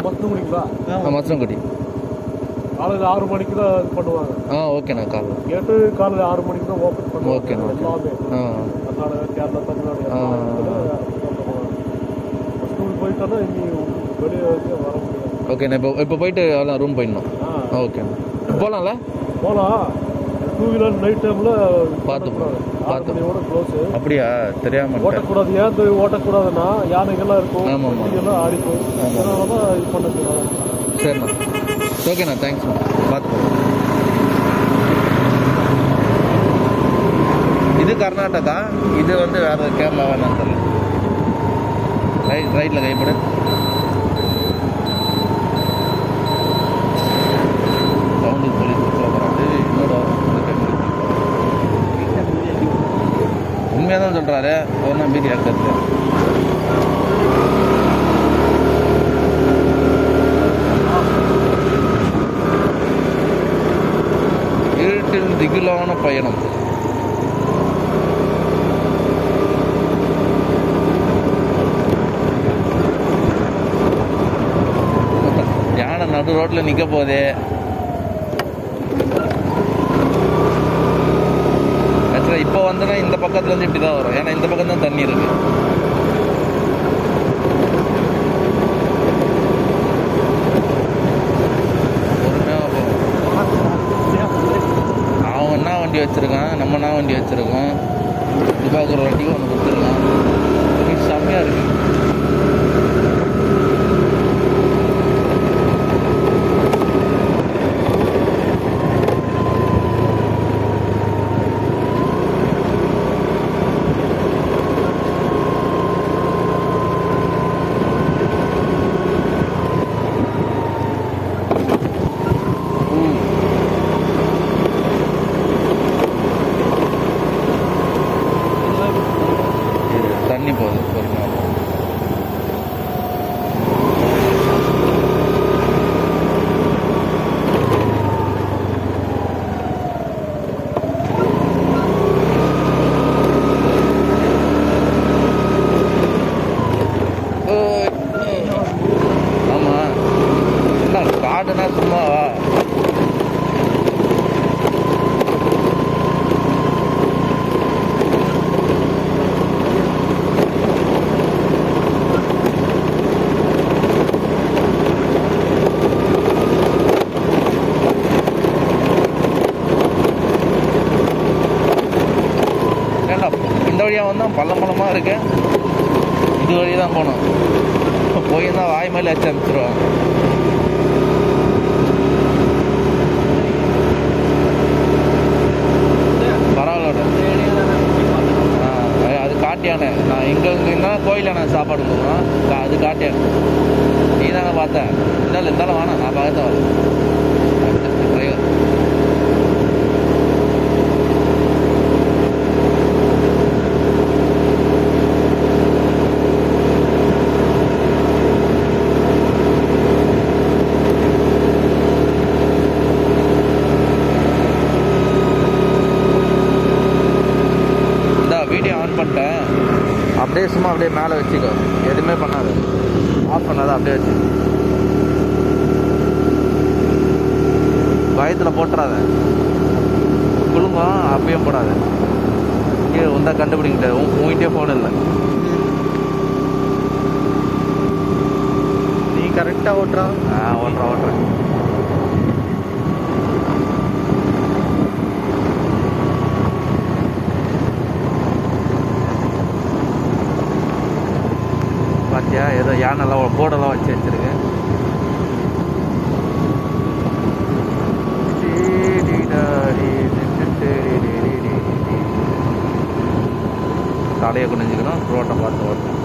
மத்தங்குடிங்களா மசனங்குடி காலையில் ஆறு மணிக்கு தான் இது பண்ணுவாங்க ஆ ஓகேண்ணா கால் கேட்டு காலையில் ஆறு மணிக்கு தான் ஓப்பன் பண்ணுவாங்க ஓகேண்ணா, ஓகே. எல்லாமே ஆ கர்நாடகா கேரளா தமிழ்நாடு எல்லா ஆ. இடத்துல ஸ்கூல் போயிட்டோன்னா இனி வெளியே வந்து வர முடியாது ஓகேண்ணா இப்போ இப்போ போயிட்டு அவ்வளோ ரூம் போயிடணும் ஆ ஓகேண்ணா போகலாம்ல போகலாம் டூ வீலர் நைட் டைமில் பார்த்து போ. ஆறு பார்த்து. மணியோட க்ளோஸு அப்படியா தெரியாம ஓட்டக்கூடாது ஏன் இந்த ஓட்டக்கூடாதுன்னா யானைகள்லாம் இருக்கும் ஆமா, ஆமா. வண்டிகள்லாம் ஆடிக்கும் ஆமா. அதனால தான் இது பண்ணக்கூடாது சரிண்ணா ஓகேண்ணா தேங்க்ஸ்ண்ணா பார்த்து போங்க இது கர்நாடகா இது வந்து வேற கேரளா வேணாம் தெரியல ரைட் ரைட்டில் கைப்படு சவுண்டு போலீஸ் போகிறாரு இன்னொரு உண்மையாக தான் சொல்கிறாரு ஒன்றா மீதி ஆக்கிறது இருட்டில் திகிலான பயணம் யானை நடு ரோட்ல நிக்க போதே ஆக்சுவலாக இப்போ வந்தனா இந்த பக்கத்துல இருந்து இப்படி தான் வரும் ஏன்னா இந்த பக்கம் தான் தண்ணி இருக்கு பொறுமையா போகும். அவன் என்ன வண்டி வச்சிருக்கான் நம்ம என்ன வண்டி வச்சிருக்கோம் திவாகர் வண்டிக்கு ஒன்று கொடுத்துருக்கான் இது செம்மையா இருக்கு இது தண்ணி போகுது பொறுமையா போ. ஓய். ஆமா என்ன காடுனா சும்மாவா ஏண்டா இந்த வழியா வந்தா பள்ளம் பள்ளமா இருக்கு இது வழி தான் போகணும் போயிருந்தா வாய் மேலே வச்சு அனுப்பிச்சிருவாங்க பரவாயில்ல ஆ, அது காட்டியானே நான் இங்கே இங்கே கோயிலில் நான் சாப்பாடு போடுறோம் அது காட்டியானே நீ தானே பார்த்தேன் இருந்தாலும் இருந்தாலும் வேணாம் நான் பார்த்து வரேன் டிரைவர் இந்த வீடியோ ஆன் பண்ணிட்டேன் அப்படியே சும்மா அப்படியே மேலே வச்சுக்கோ எதுவுமே பண்ணாது ஆஃப் பண்ணாத அப்படியே வச்சு பயத்தில் போட்டுறாத குழுங்கும் அப்பயும் போடாத கீழே உந்தா கண்டுபிடிக்கிட்ட உங்ககிட்டே ஃபோன் இல்லை நீ கரெக்டாக ஓட்டுறான் ஆ ஓட்டுறேன் ஓட்டுறேன் பாத்தியா ஏதோ யானைலாம் போர்டெல்லாம் வச்சு வச்சிருக்கு தலையை குனிஞ்சுக்கணும் ரோட்டை பார்த்து ஓட்டணும்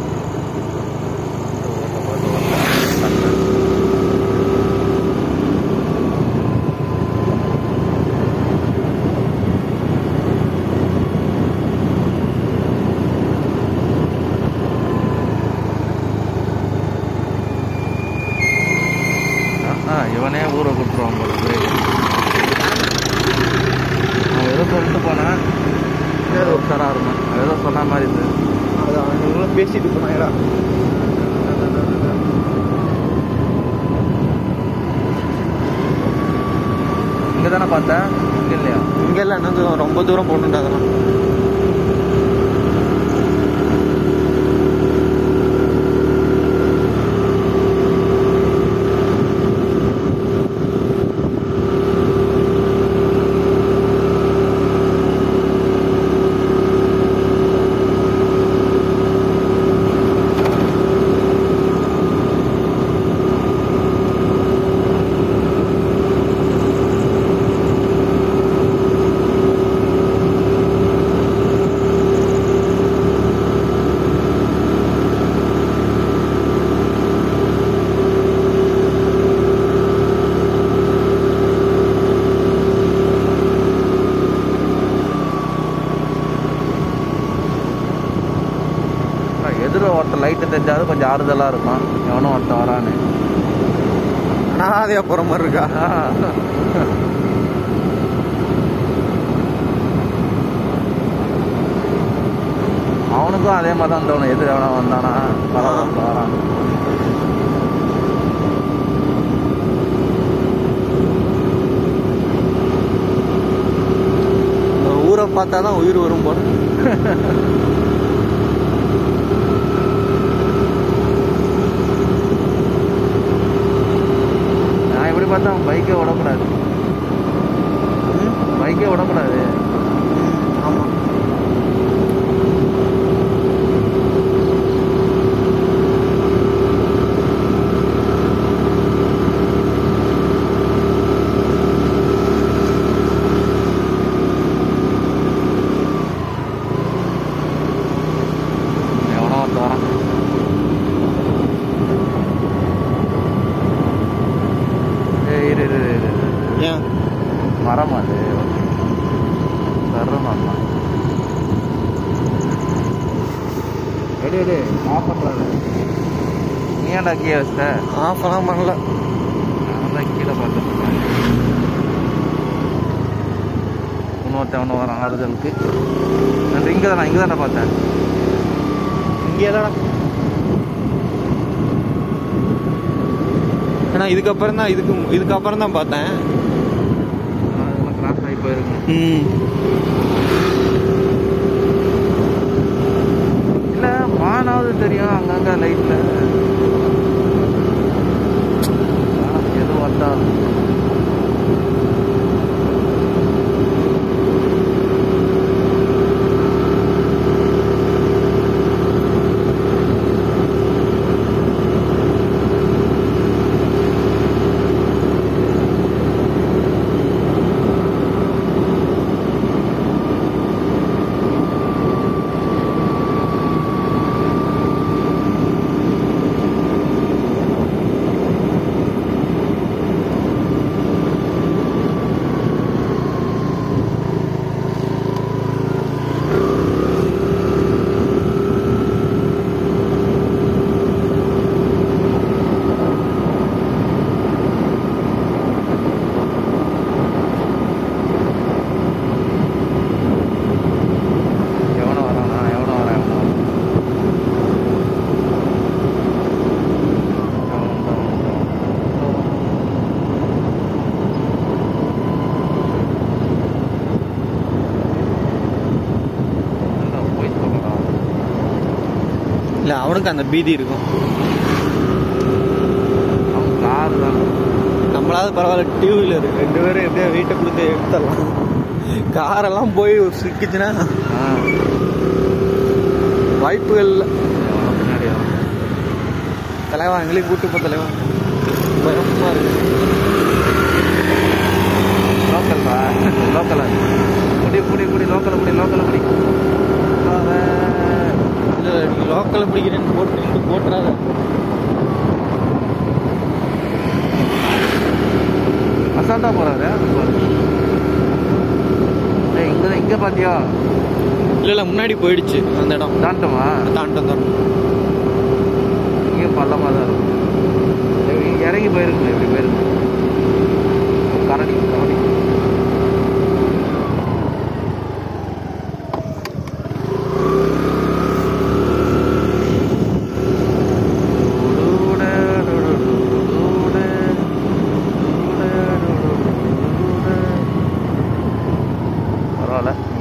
ரோட்டை பார்த்து ஓட்டணும் ஆ இவனே ஊரை கொடுத்துருவான் போல பிரேக் அவன் ஏதோ சொல்லிட்டு போனேன் ஏதோ உஷாராக இருக்கும் அவன் ஏதோ சொன்ன மாதிரி இருந்தது அது அவங்களும் பேசிட்டு போனாங்கடா ரொம்ப தூரம் போட்டுட்டா அதெல்லாம் எதிர ஒருத்தர் லைட்டு தெரிஞ்சாலும் கொஞ்சம் ஆறுதலாக இருக்கும் எவனும் ஒருத்தன் வரான்னு அனாதையா போற மாதிரி இருக்கா ஆ. அவனுக்கும் அதே மாதிரி தான் தோணும் எதிர எவனா வந்தானா பரவாயில்ல வரான் ஊரை பார்த்தா தான் உயிர் வரும் போல நான் எப்படி பார்த்தா பைக்கே விடக்கூடாது பைக்கே விடக்கூடாது ஆமா எவனோ ஒருத்தன் வரான் ஏய் இரு இரு இரு, இரு ஏன் மரம் அது தர்றோம் அம்மா எடு எடு ஆஃப் பண்ணுறாரு நீ ஏன்டா கீழே வச்சிட்ட ஆஃப் எல்லாம் பண்ணல நான் தான் கீழே பார்த்துருக்கேன் இன்னொருத்தன் ஒன்று வரான் ஆறுதலுக்கு நான் இங்கே தான் இங்கே தானே பார்த்தேன் இங்கே தான் ஏன்னா இதுக்கப்புறம் தான் இதுக்கு இதுக்கப்புறம் தான் பார்த்தேன் கிராஸ் ஆகி போயிருக்கு ம் இல்லை வானாவது தெரியும் அங்கங்கே லைட்டில் எது வந்தாலும் எவனோ வரானா எவனோ வரேன் எவனோ வரான். அவன் வந்தான், வந்தான். என்னடா போய் சொல்லலாம் இல்லை அவனுக்கு அந்த பீதி இருக்கும் அவன் கார் தான் நம்மளாவது பரவாயில்ல டூ வீலர் ரெண்டு பேரும் எப்படியோ வீட்டை கொடுத்து எடுத்துடலாம் காரெல்லாம் போய் சிக்கிச்சுன்னா ஆ வாய்ப்புகள் இல்லை எவனோ பின்னாடி வரான். தலைவா எங்களையும் கூட்டு போ தலைவா பயமா இருக்கு லோக்கல் பா லோக்கல் புடி புடி புடி லோக்கல் புடி லோக்கல் புடி இல்லை நீ லோக்கலில் பிடிக்கிறேன்னு போட்டு நீ போட்டுறாத அசால்ட்டா போறாரு ஏய் இங்க இங்க பாத்தியா இல்லை இல்லை முன்னாடி போயிடுச்சு அந்த இடம் தாண்டமா தாண்டம் தாண்டம் இங்கேயும் பள்ளமா தான் இருக்கும் ஏய், இங்க இறங்கி போயிருக்கு இப்படி போயிருக்கு கரடி கரடி பரவாயில்ல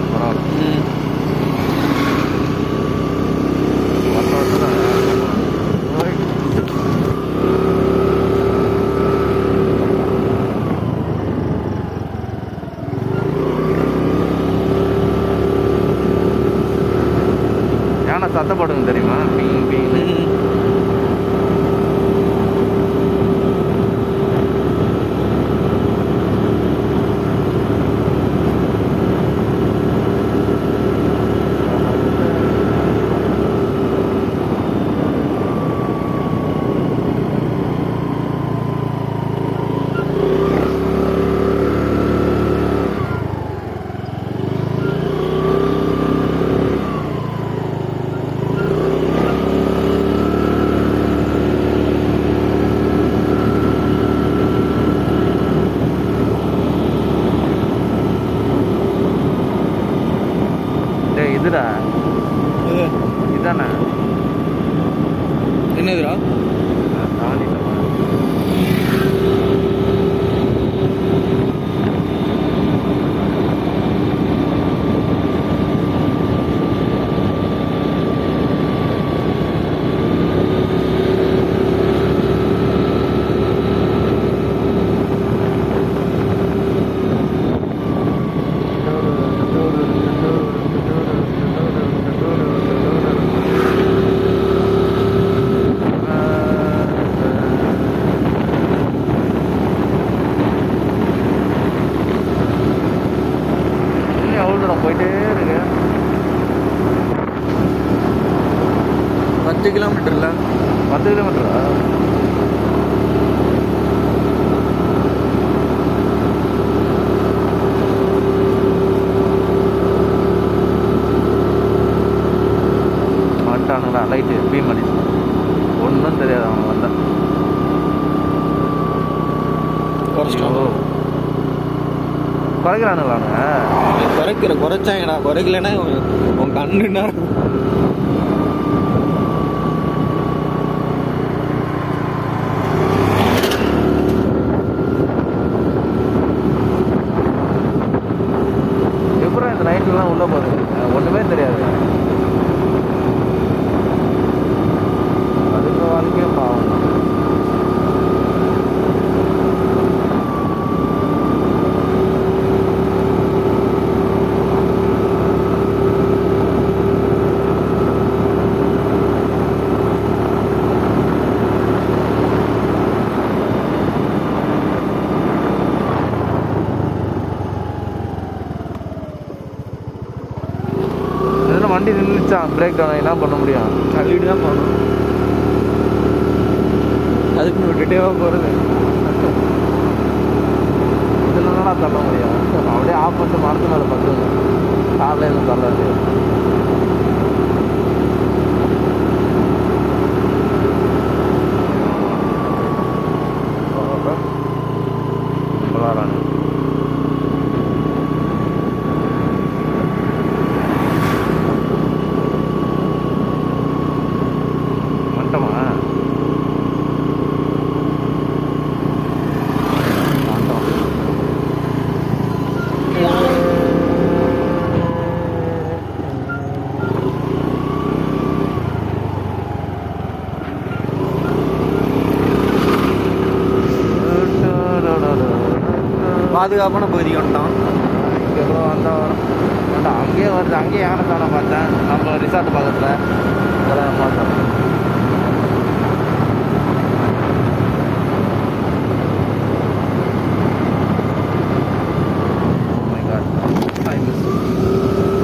பரவாயில்ல ம் வருஷம் வருஷம் தான் யானை சத்தப்படுங்க தெரியுமா பீங் பீங் ம். டேய் இதுடா இது, இதானே என்னதுடா தாண்டிட்டமா இன்னும் எவ்வளோ தூரம் போயிட்டே இருக்கு பத்து கிலோமீட்டர்ல பத்து கிலோமீட்டரா வந்துட்டானுங்களா லைட்டு பீம் அடிச்சு ஒன்றும் தெரியாது அவன் வந்தான் குறைச்சிட்டாங்க குறைக்கிறானுங்களாங்க குறைக்கிற குறைச்சாங்கடா குறைக்கலன்னா உன் உன் கண்ணுன்னா எப்பறம் இந்த நைட்லாம் உள்ளே போகுது எனக்கு ஒன்றுமே தெரியாது அதுக்கு வாழ்க்கையே பாவம் தான். இதெல்லாம் வண்டி நின்றுச்சான் பிரேக் டவுன் என்ன பண்ண முடியும் தள்ளிட்டு தான் போகணும் அதுக்கு விட்டுட்டே போகிறது இதில் என்னடா தள்ள முடியும் அப்படியே ஆஃப் பண்ணிட்டு மரத்து மேலே பத்துங்க காரில் எதுவும் தள்ளாது விளாட்றாங்க வந்துட்டோமா வந்துட்டோம் பாதுகாப்பான பகுதிக்கு வந்துட்டான் இங்கே கூட வந்தா வரும் ஏன்டா, அங்கேயே வருது அங்கேயே யானை தானே பார்த்தேன் நம்ம ரிசார்ட் பக்கத்தில் இதெல்லாம் பார்த்தேன் Oh my God. I miss.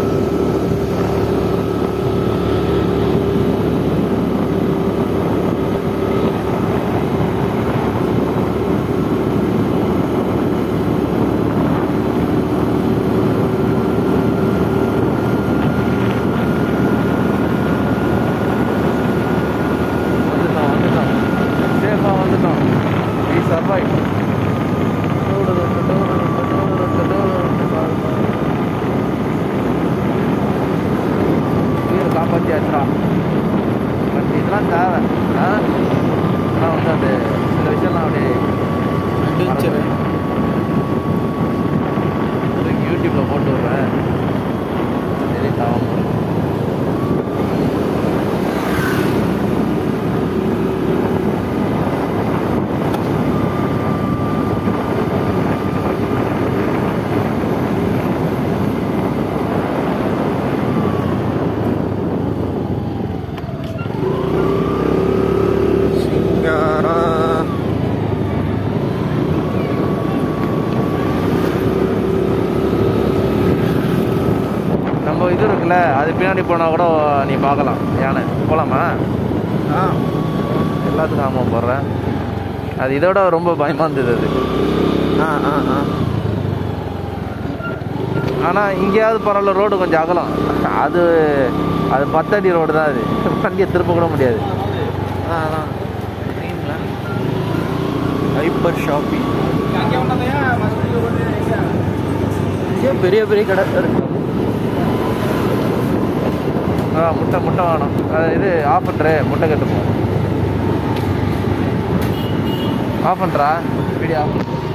இது இருக்குல்ல அது பின்னாடி போனால் கூட நீ பார்க்கலாம் யானை போகலாமா ஆ எல்லாத்துக்கும் ஆமாம் போடுறேன் அது இதோட ரொம்ப பயமாக இருந்தது அது ஆ ஆ ஆ ஆனால் இங்கேயாவது பரவாயில்ல ரோடு கொஞ்சம் அகலம் அது அது பத்தடி ரோடு தான் அது வண்டியை திருப்ப கூட முடியாது அதான் அதான் ஹைப்பர் ஷாப்பிங் இங்கே பெரிய பெரிய கடை இருக்கு ஆ முட்டை முட்டை வேணும் அது இது ஆஃப் பண்ணுறே முட்டை கட்டுப்போம் ஆஃப் பண்ணுறா வீடியோ ஆஃப்